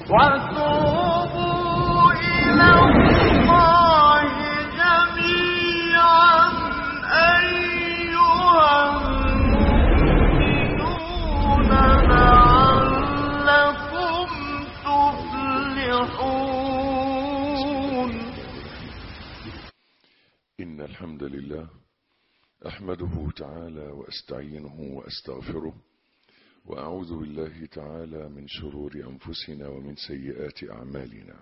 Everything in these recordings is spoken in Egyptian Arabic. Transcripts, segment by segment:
وتوبوا إلى الله جميعا أيها المؤمنون لعلكم تفلحون إن الحمد لله أحمده تعالى وأستعينه وأستغفره وأعوذ بالله تعالى من شرور أنفسنا ومن سيئات أعمالنا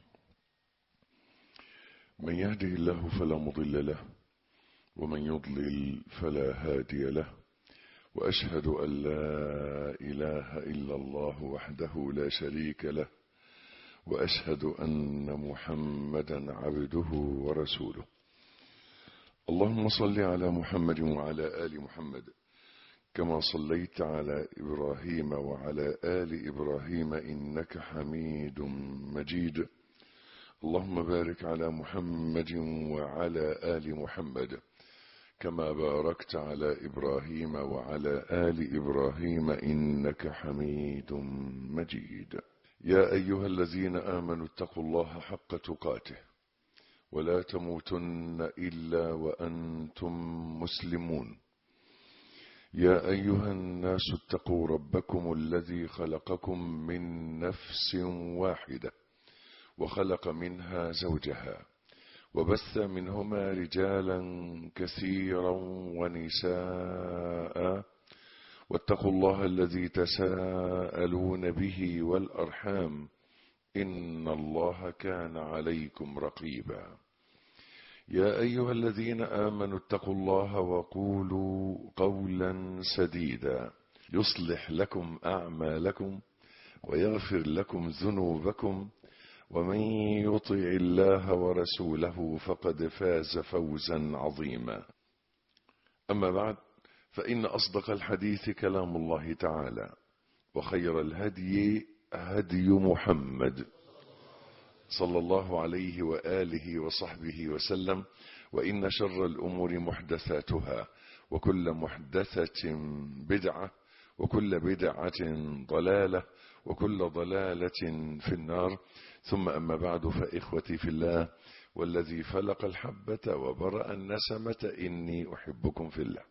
من يهده الله فلا مضل له ومن يضلل فلا هادي له وأشهد أن لا إله إلا الله وحده لا شريك له وأشهد أن محمدا عبده ورسوله اللهم صل على محمد وعلى آل محمد كما صليت على إبراهيم وعلى آل إبراهيم إنك حميد مجيد اللهم بارك على محمد وعلى آل محمد كما باركت على إبراهيم وعلى آل إبراهيم إنك حميد مجيد يا أيها الذين آمنوا اتقوا الله حق تقاته ولا تموتن إلا وأنتم مسلمون يا أيها الناس اتقوا ربكم الذي خلقكم من نفس واحدة وخلق منها زوجها وبث منهما رجالا كثيرا ونساء واتقوا الله الذي تساءلون به والأرحام إن الله كان عليكم رقيبا يا أيها الذين آمنوا اتقوا الله وقولوا قولا سديدا يصلح لكم أعمالكم ويغفر لكم ذنوبكم ومن يطع الله ورسوله فقد فاز فوزا عظيما أما بعد فإن أصدق الحديث كلام الله تعالى وخير الهدي هدي محمد صلى الله عليه وآله وصحبه وسلم وإن شر الأمور محدثاتها وكل محدثة بدعة وكل بدعة ضلالة وكل ضلالة في النار ثم أما بعد فإخوتي في الله والذي فلق الحبة وبرأ النسمة إني أحبكم في الله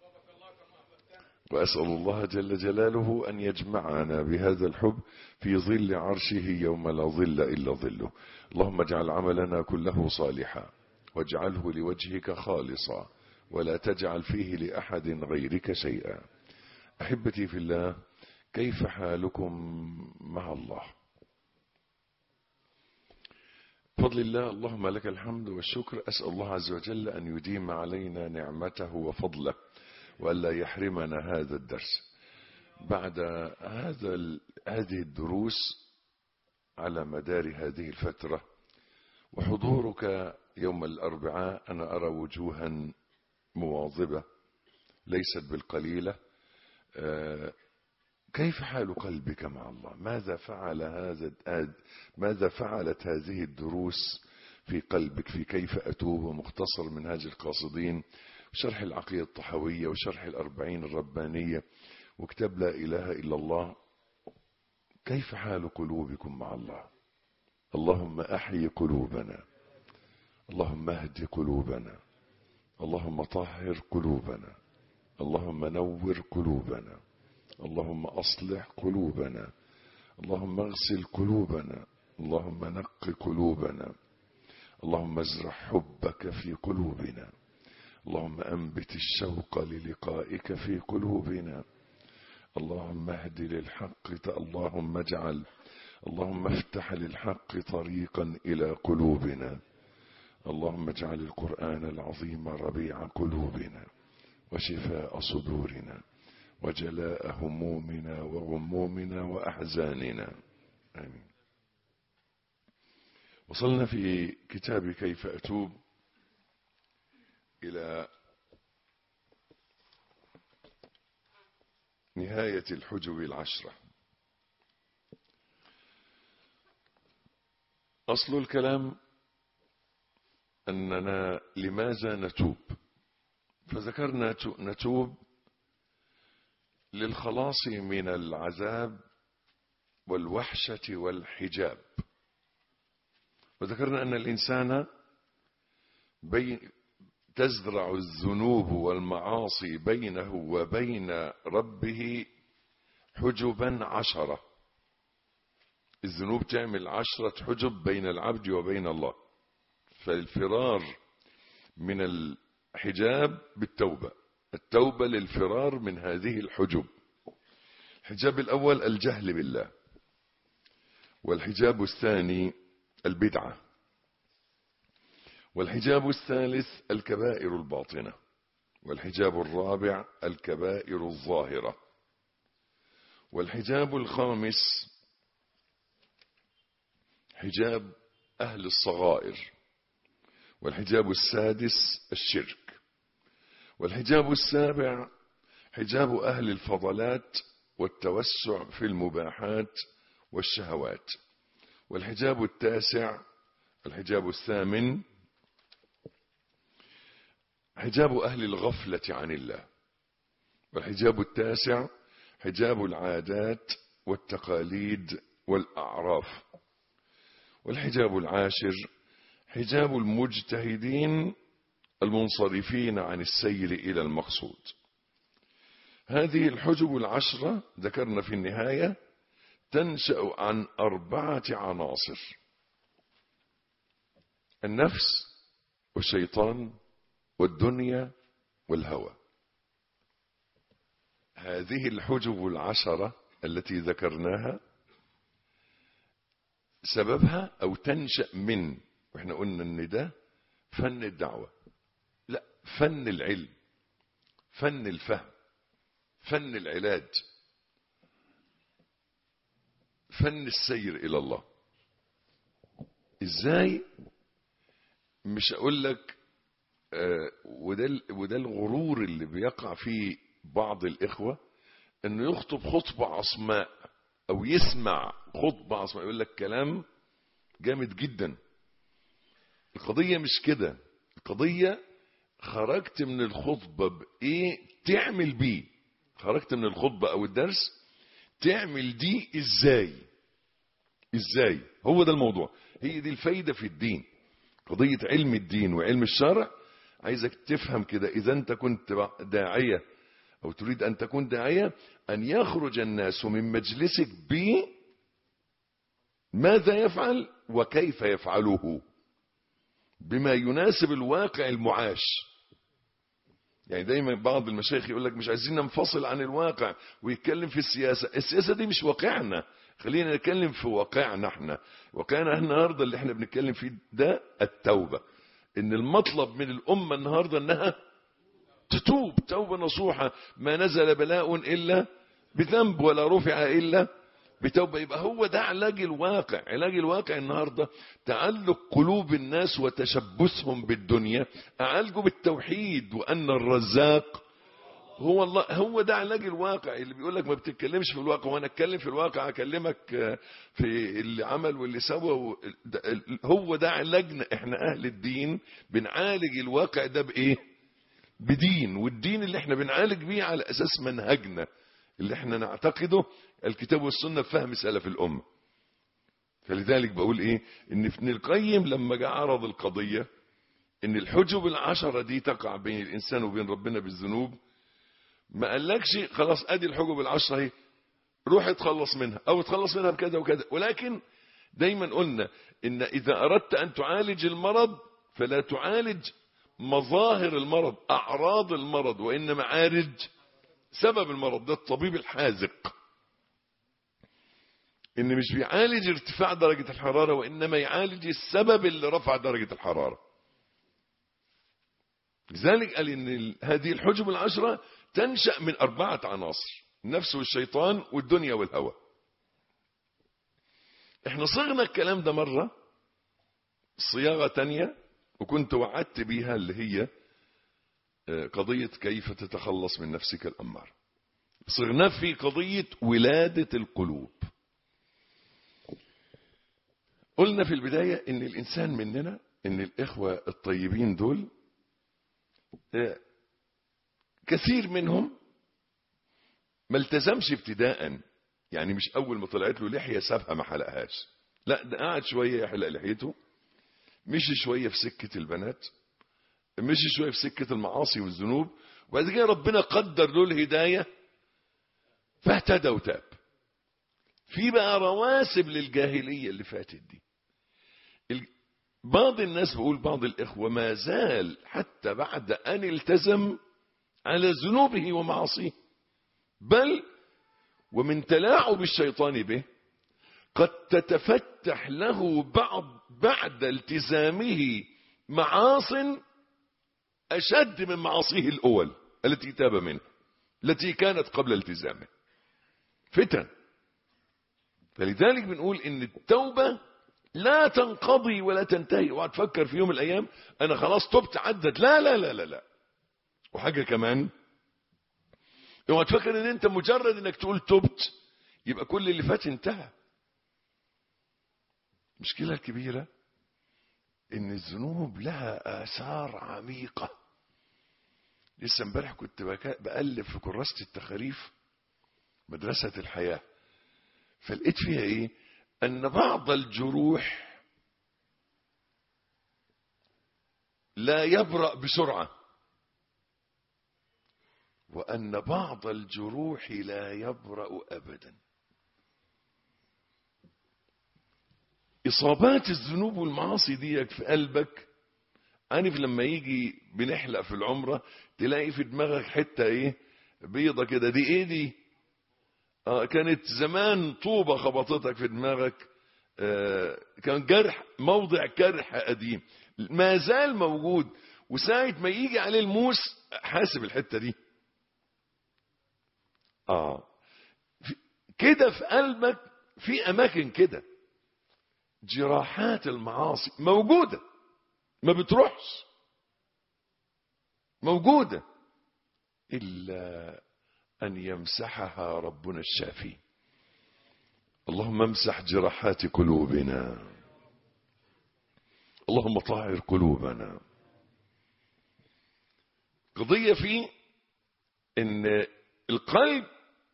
وأسأل الله جل جلاله أن يجمعنا بهذا الحب في ظل عرشه يوم لا ظل إلا ظله اللهم اجعل عملنا كله صالحا واجعله لوجهك خالصا ولا تجعل فيه لأحد غيرك شيئا أحبتي في الله كيف حالكم مع الله بفضل الله اللهم لك الحمد والشكر أسأل الله عز وجل أن يديم علينا نعمته وفضله وألا يحرمنا هذا الدرس بعد هذا هذه الدروس على مدار هذه الفترة وحضورك يوم الأربعاء أنا أرى وجوها مواظبة ليست بالقليلة كيف حال قلبك مع الله ماذا فعل هذا ماذا فعلت هذه الدروس في قلبك في كيف أتوب ومختصر منهاج القاصدين شرح العقيدة الطحوية وشرح الأربعين الربانية وكتاب لا إله إلا الله كيف حال قلوبكم مع الله اللهم أحيي قلوبنا اللهم اهد قلوبنا اللهم طهر قلوبنا اللهم نور قلوبنا اللهم أصلح قلوبنا اللهم اغسل قلوبنا اللهم نق قلوبنا اللهم ازرع حبك في قلوبنا اللهم أنبت الشوق للقائك في قلوبنا اللهم اهد للحق اللهم اجعل اللهم افتح للحق طريقا إلى قلوبنا اللهم اجعل القرآن العظيم ربيع قلوبنا وشفاء صدورنا وجلاء همومنا وغمومنا وأحزاننا آمين وصلنا في كتاب كيف أتوب إلى نهاية الحجب العشرة أصل الكلام أننا لماذا نتوب فذكرنا نتوب للخلاص من العذاب والوحشة والحجاب وذكرنا أن الإنسان بين تزرع الذنوب والمعاصي بينه وبين ربه حجبا عشرة الذنوب تعمل عشرة حجب بين العبد وبين الله فالفرار من الحجاب بالتوبة التوبة للفرار من هذه الحجب الحجاب الأول الجهل بالله والحجاب الثاني البدعة والحجاب الثالث الكبائر الباطنة والحجاب الرابع الكبائر الظاهرة والحجاب الخامس حجاب أهل الصغائر والحجاب السادس الشرك والحجاب السابع حجاب أهل الفضلات والتوسع في المباحات والشهوات والحجاب التاسع الحجاب الثامن حجاب أهل الغفلة عن الله والحجاب التاسع حجاب العادات والتقاليد والأعراف والحجاب العاشر حجاب المجتهدين المنصرفين عن السير إلى المقصود هذه الحجب العشرة ذكرنا في النهاية تنشأ عن أربعة عناصر النفس والشيطان والدنيا والهوى هذه الحجب العشرة التي ذكرناها سببها أو تنشأ من وإحنا قلنا أن ده فن الدعوة لا فن العلم فن الفهم فن العلاج فن السير إلى الله إزاي مش أقول لك آه وده, وده الغرور اللي بيقع فيه بعض الإخوة أنه يخطب خطبة عصماء أو يسمع خطبة عصماء يقول لك كلام جامد جدا القضية مش كده القضية خرجت من الخطبة بإيه تعمل بيه خرجت من الخطبة أو الدرس تعمل دي إزاي إزاي هو ده الموضوع هي دي الفايدة في الدين قضية علم الدين وعلم الشرع عايزك تفهم كده إذا أنت كنت داعية أو تريد أن تكون داعية أن يخرج الناس من مجلسك ب ماذا يفعل وكيف يفعله بما يناسب الواقع المعاش يعني دايما بعض المشايخ يقول لك مش عايزين ننفصل عن الواقع ويتكلم في السياسة السياسة دي مش واقعنا خلينا نتكلم في واقعنا احنا واقعنا النهاردة اللي احنا بنتكلم فيه ده التوبة ان المطلب من الامة النهاردة انها تتوب توبة نصوحة ما نزل بلاء الا بذنب ولا رفع الا بتوبة يبقى هو ده علاج الواقع علاج الواقع النهاردة تعلق قلوب الناس وتشبثهم بالدنيا أعالجه بالتوحيد وأن الرزاق هو الله هو ده علاج الواقع اللي بيقول لك ما بتتكلمش في الواقع وانا اتكلم في الواقع اكلمك في اللي عمل واللي سوى هو ده علاجنا احنا اهل الدين بنعالج الواقع ده بايه بدين والدين اللي احنا بنعالج بيه على اساس منهجنا اللي احنا نعتقده الكتاب والسنة بفهم سلف الأمة فلذلك بقول ايه ان ابن القيم لما جاء عرض القضية ان الحجب العشرة دي تقع بين الانسان وبين ربنا بالذنوب ما قالكش خلاص ادي الحجب العشرة اهي روح اتخلص منها او اتخلص منها بكذا وكذا ولكن دايما قلنا ان اذا اردت ان تعالج المرض فلا تعالج مظاهر المرض اعراض المرض وانما عالج سبب المرض ده الطبيب الحاذق ان مش بيعالج ارتفاع درجة الحرارة وانما يعالج السبب اللي رفع درجة الحرارة لذلك قال ان هذه الحجب العشرة تنشأ من اربعة عناصر النفس والشيطان والدنيا والهوى احنا صغنا الكلام ده مرة صياغة تانية وكنت وعدت بيها اللي هي قضية كيف تتخلص من نفسك الأمار صغنا في قضية ولادة القلوب قلنا في البداية ان الانسان مننا ان الاخوة الطيبين دول كثير منهم ما التزمش ابتداء يعني مش اول ما طلعت له لحيه سابها ما حلقهاش لا ده قعد شويه يحلق لحيته مشي شويه في سكه البنات مشي شويه في سكه المعاصي والذنوب وبعد كده ربنا قدر له الهدايه فاهتدى وتاب في بقى رواسب للجاهليه اللي فاتت دي ال- بعض الناس بقول بعض الاخوه ما زال حتى بعد ان التزم على ذنوبه ومعاصيه بل ومن تلاعب الشيطان به قد تتفتح له بعض بعد التزامه معاص أشد من معاصيه الأول التي تاب منها التي كانت قبل التزامه فتن فلذلك بنقول ان التوبة لا تنقضي ولا تنتهي اوعى تفكر في يوم من الايام انا خلاص تبت عدت لا لا لا لا لا وحاجة كمان اوعى تفكر ان انت مجرد انك تقول تبت يبقى كل اللي فات انتهى المشكلة الكبيرة ان الذنوب لها اثار عميقة لسه امبارح كنت بك- بقلب في كراسة التخاريف مدرسة الحياة فلقيت فيها ايه ان بعض الجروح لا يبرأ بسرعة وأن بعض الجروح لا يبرأ أبدا إصابات الذنوب والمعاصي دي في قلبك عارف لما يجي بنحلق في العمرة تلاقي في دماغك حتة ايه بيضة كده دي ايه دي آه كانت زمان طوبة خبطتك في دماغك آه كان جرح موضع جرح قديم ما زال موجود وساعة ما يجي عليه الموس حاسب الحتة دي اه في- كده في قلبك في اماكن كده جراحات المعاصي موجودة ما بتروحش موجودة إلا أن يمسحها ربنا الشافي اللهم امسح جراحات قلوبنا اللهم طهر قلوبنا قضية في ان القلب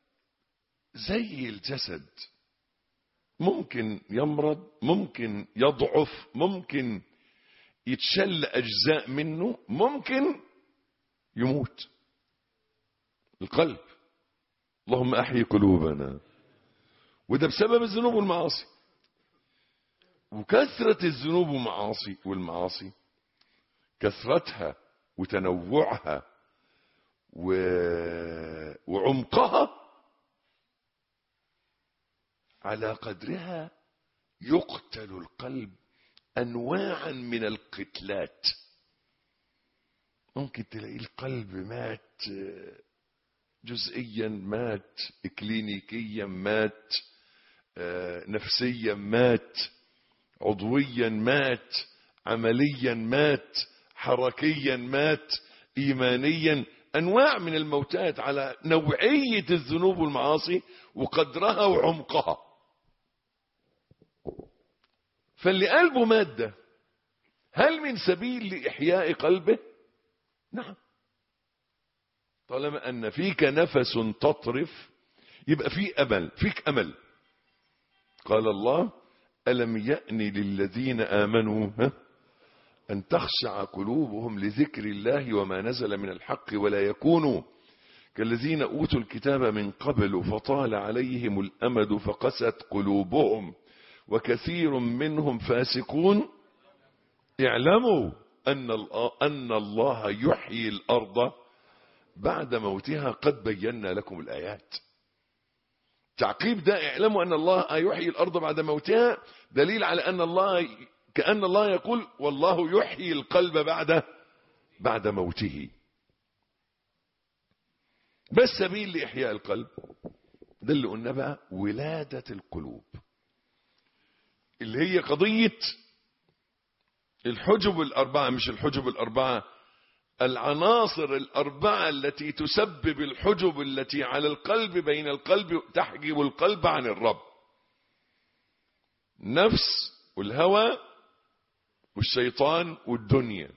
زي الجسد ممكن يمرض ممكن يضعف ممكن يتشل أجزاء منه ممكن يموت القلب اللهم أحيي قلوبنا وده بسبب الذنوب والمعاصي وكثرة الذنوب والمعاصي والمعاصي كثرتها وتنوعها و... وعمقها على قدرها يقتل القلب انواعا من القتلات ممكن تلاقي القلب مات جزئيا مات كلينيكيا مات نفسيا مات عضويا مات عمليا مات حركيا مات ايمانيا انواع من الموتات على نوعيه الذنوب والمعاصي وقدرها وعمقها فاللي قلبه مادة هل من سبيل لإحياء قلبه نعم طالما أن فيك نفس تطرف يبقى في أمل فيك أمل قال الله ألم يأن للذين آمنوا ها أن تخشع قلوبهم لذكر الله وما نزل من الحق ولا يكونوا كالذين أوتوا الكتاب من قبل فطال عليهم الأمد فقست قلوبهم وكثير منهم فاسقون اعلموا أن أن الله يحيي الأرض بعد موتها قد بينا لكم الآيات تعقيب ده اعلموا أن الله يحيي الأرض بعد موتها دليل على أن الله كأن الله يقول والله يحيي القلب بعد بعد موته بس سبيل لإحياء القلب ده اللي قلنا بقى ولادة القلوب اللي هي قضية الحجب الأربعة مش الحجب الأربعة العناصر الأربعة التي تسبب الحجب التي على القلب بين القلب تحجب القلب عن الرب نفس والهوى والشيطان والدنيا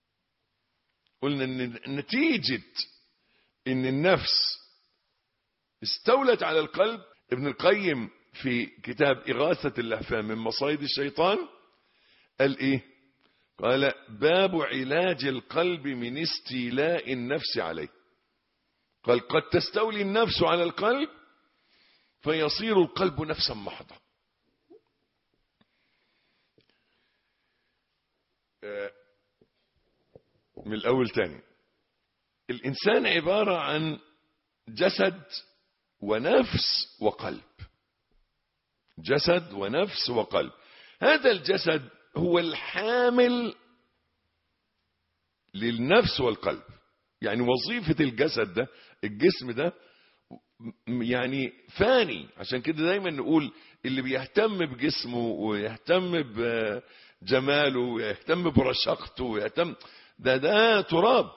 قلنا ان نتيجة ان النفس استولت على القلب ابن القيم في كتاب إغاثة اللهفان من مصايد الشيطان قال إيه قال باب علاج القلب من استيلاء النفس عليه قال قد تستولي النفس على القلب فيصير القلب نفسا محضة آه، من الأول تاني الإنسان عبارة عن جسد ونفس وقلب جسد ونفس وقلب هذا الجسد هو الحامل للنفس والقلب يعني وظيفة الجسد ده الجسم ده م- يعني فاني عشان كده دايما نقول اللي بيهتم بجسمه ويهتم بجماله ويهتم برشاقته ويهتم ده ده تراب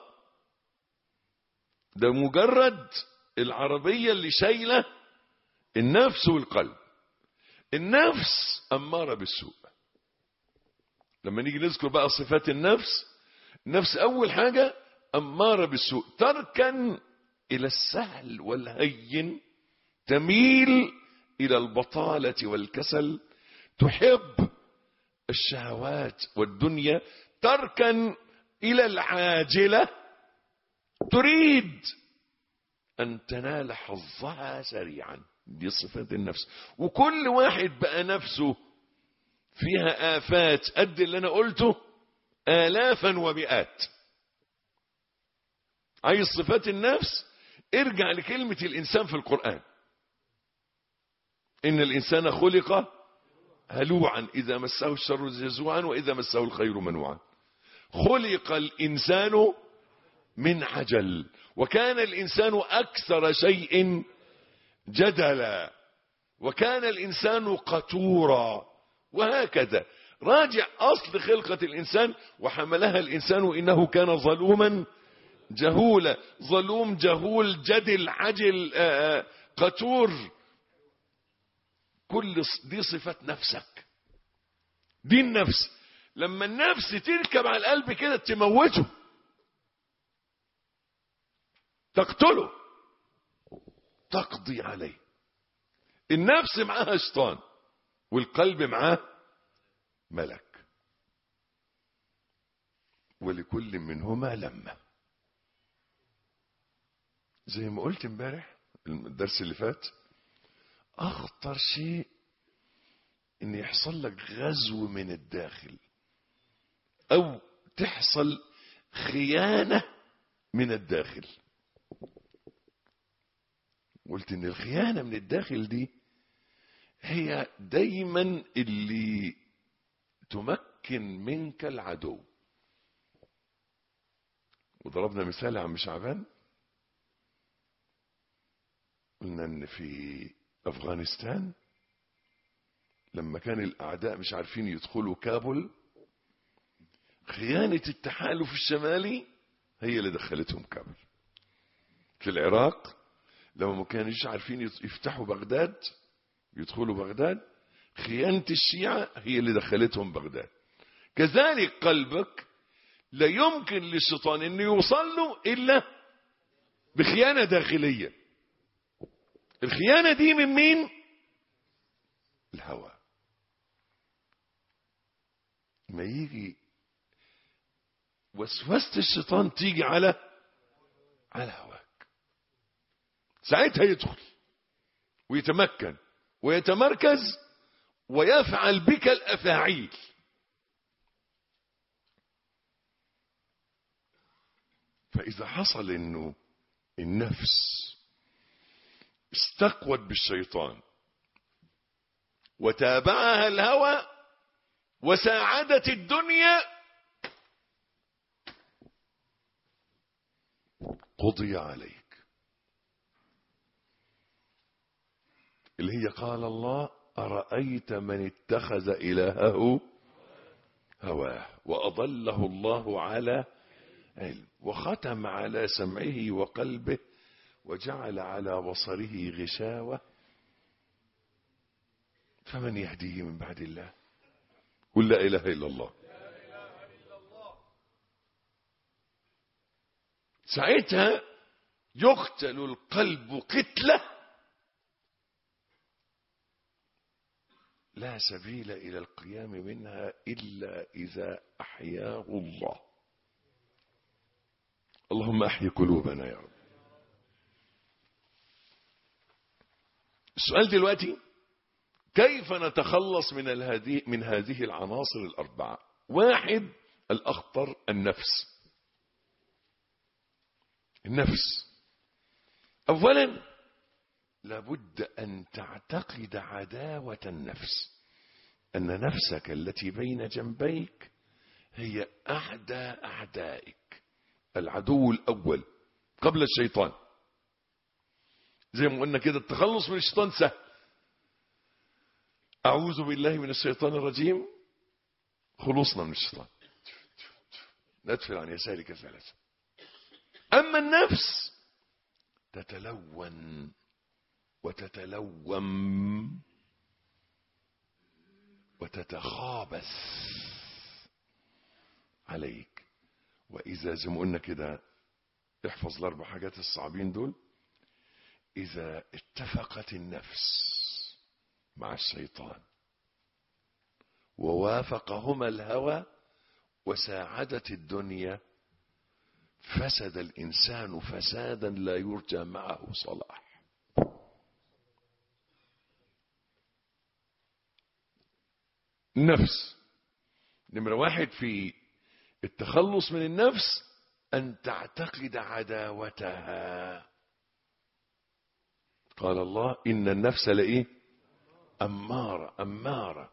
ده مجرد العربية اللي شايلة النفس والقلب النفس أمارة بالسوء لما نيجي نذكر بقى صفات النفس النفس أول حاجة أمارة بالسوء تركا إلى السهل والهين تميل إلى البطالة والكسل تحب الشهوات والدنيا تركا إلى العاجلة تريد أن تنال حظها سريعا دي صفات النفس وكل واحد بقى نفسه فيها آفات قد اللي أنا قلته آلافا ومئات عايز صفات النفس ارجع لكلمة الإنسان في القرآن إن الإنسان خلق هلوعا إذا مسه الشر جزوعا وإذا مسه الخير منوعا خلق الإنسان من عجل وكان الإنسان أكثر شيء جدلا وكان الإنسان قتورا وهكذا راجع أصل خلقة الإنسان وحملها الإنسان إنه كان ظلوما جهولا ظلوم جهول جدل عجل آآ آآ قتور كل ص- دي صفات نفسك دي النفس لما النفس تركب على القلب كده تموته تقتله تقضي عليه النفس معاها شيطان والقلب معاه ملك ولكل منهما لمه زي ما قلت امبارح الدرس اللي فات اخطر شيء ان يحصل لك غزو من الداخل او تحصل خيانة من الداخل قلت ان الخيانة من الداخل دي هي دايما اللي تمكن منك العدو وضربنا مثال عم شعبان قلنا ان في افغانستان لما كان الاعداء مش عارفين يدخلوا كابول خيانة التحالف الشمالي هي اللي دخلتهم كابول في العراق لما ما كانوش عارفين يفتحوا بغداد يدخلوا بغداد خيانة الشيعة هي اللي دخلتهم بغداد كذلك قلبك لا يمكن للشيطان انه يوصل له الا بخيانة داخلية الخيانة دي من مين الهوى ما يجي وسوسة الشيطان تيجي على على هواك ساعتها يدخل ويتمكن ويتمركز ويفعل بك الافاعيل فاذا حصل انه النفس استقوت بالشيطان وتابعها الهوى وساعدت الدنيا قضي عليك اللي هي قال الله أرأيت من اتخذ إلهه هواه وأضله الله على علم وختم على سمعه وقلبه وجعل على بصره غشاوة فمن يهديه من بعد الله قل لا إله إلا الله ساعتها يقتل القلب قتلة لا سبيل إلى القيام منها إلا إذا أحياه الله اللهم أحي قلوبنا يا رب السؤال دلوقتي كيف نتخلص من هذه من هذه العناصر الأربعة واحد الأخطر النفس النفس أولا لابد أن تعتقد عداوة النفس أن نفسك التي بين جنبيك هي أعدى أعدائك العدو الأول قبل الشيطان زي ما قلنا كده التخلص من الشيطان سهل أعوذ بالله من الشيطان الرجيم خلصنا من الشيطان ندفل عن يسارك ثلاثة أما النفس تتلون وتتلوم وتتخابث عليك وإذا زي ما قلنا كده احفظ الأربع حاجات الصعبين دول إذا اتفقت النفس مع الشيطان ووافقهما الهوى وساعدت الدنيا فسد الإنسان فسادا لا يرجى معه صلاح نفس نمرة واحد في التخلص من النفس أن تعتقد عداوتها قال الله إن النفس لإيه أمارة أمارة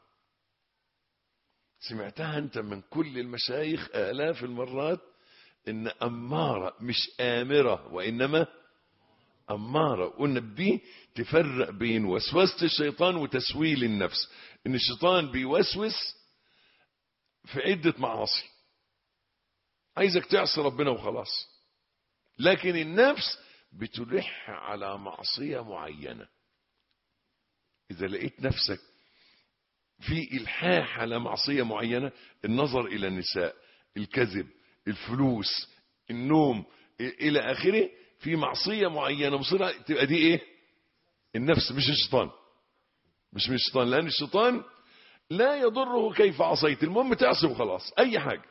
سمعتها أنت من كل المشايخ آلاف المرات إن أمارة مش آمرة وإنما أمارة قلنا بدي تفرق بين وسوسة الشيطان وتسويل النفس إن الشيطان بيوسوس في عدة معاصي عايزك تعصي ربنا وخلاص لكن النفس بتلح على معصية معينة إذا لقيت نفسك في إلحاح على معصية معينة النظر إلى النساء الكذب الفلوس النوم إلى آخره في معصية معينة مصيرها تبقى دي إيه النفس مش الشيطان مش من الشيطان لأن الشيطان لا يضره كيف عصيت المهم تعصي وخلاص أي حاجة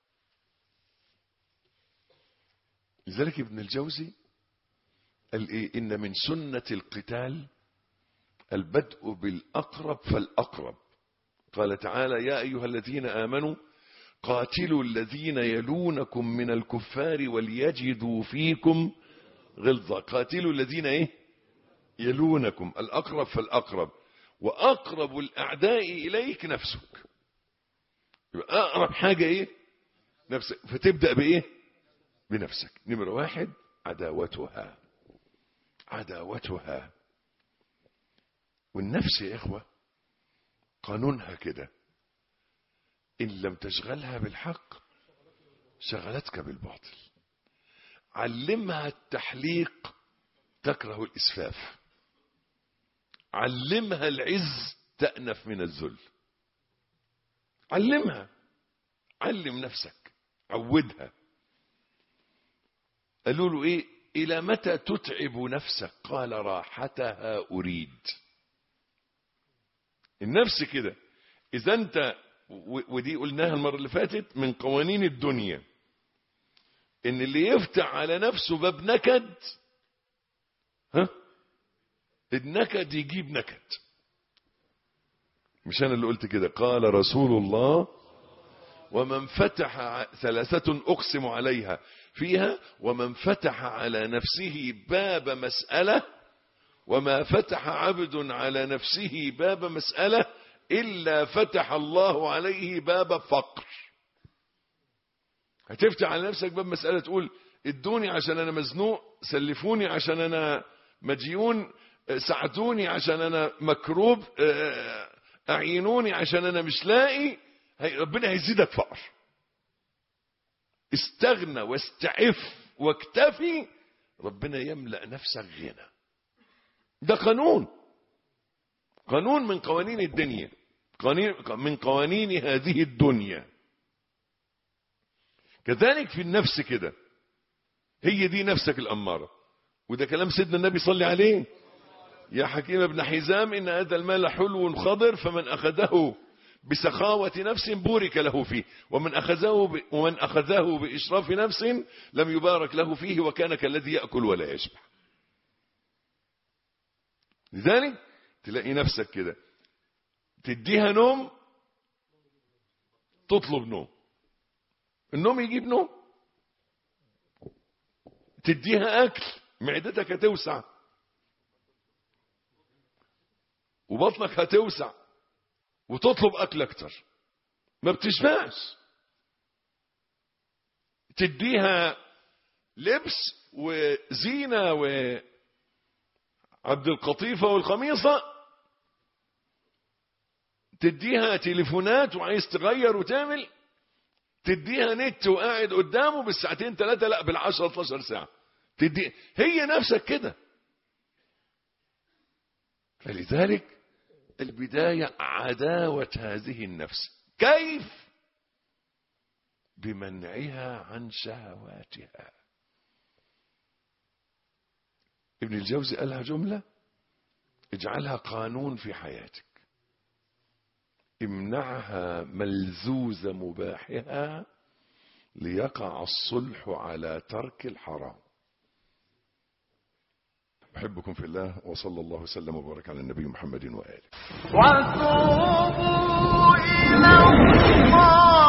لذلك ابن الجوزي قال إيه إن من سنة القتال البدء بالأقرب فالأقرب قال تعالى يا أيها الذين آمنوا قاتلوا الذين يلونكم من الكفار وليجدوا فيكم غلظة قاتلوا الذين إيه يلونكم الأقرب فالأقرب وأقرب الأعداء إليك نفسك يبقى أقرب حاجة إيه نفسك فتبدأ بإيه بنفسك نمرة واحد عداوتها عداوتها والنفس يا إخوة قانونها كده إن لم تشغلها بالحق شغلتك بالباطل علمها التحليق تكره الإسفاف علمها العز تأنف من الذل علمها علم نفسك عودها قالوا له ايه الى متى تتعب نفسك قال راحتها اريد النفس كده اذا انت ودي قلناها المره اللي فاتت من قوانين الدنيا ان اللي يفتح على نفسه باب نكد ها النكد يجيب نكد مش انا اللي قلت كده قال رسول الله ومن فتح ثلاثة أقسم عليها فيها ومن فتح على نفسه باب مسألة وما فتح عبد على نفسه باب مسألة إلا فتح الله عليه باب فقر هتفتح على نفسك باب مسألة تقول ادوني عشان أنا مزنوق سلفوني عشان أنا مديون ساعدوني عشان أنا مكروب أعينوني عشان أنا مش لاقي ربنا هيزيدك فقر استغنى واستعف واكتفي ربنا يملأ نفسك غنى ده قانون قانون من قوانين الدنيا قانين من قوانين هذه الدنيا كذلك في النفس كده هي دي نفسك الأمارة وده كلام سيدنا النبي صلى عليه يا حكيم بن حزام إن هذا المال حلو خضر فمن أخذه بسخاوة نفس بورك له فيه ومن أخذه ب... ومن أخذه بإشراف نفس لم يبارك له فيه وكان كالذي يأكل ولا يشبع لذلك تلاقي نفسك كده تديها نوم تطلب نوم النوم يجيب نوم تديها أكل معدتك هتوسع وبطنك هتوسع وتطلب أكل أكتر ما بتشبعش تديها لبس وزينة وعبد القطيفة والخميصة تديها تليفونات وعايز تغير وتعمل تديها نت وقاعد قدامه بالساعتين ثلاثة لا بالعشرة 12 ساعة تدي هي نفسك كده فلذلك البداية عداوة هذه النفس كيف بمنعها عن شهواتها ابن الجوزي قالها جملة اجعلها قانون في حياتك امنعها ملزوز مباحها ليقع الصلح على ترك الحرام أحبكم في الله وصلى الله وسلم وبارك على النبي محمد وآله وتوبوا إلى الله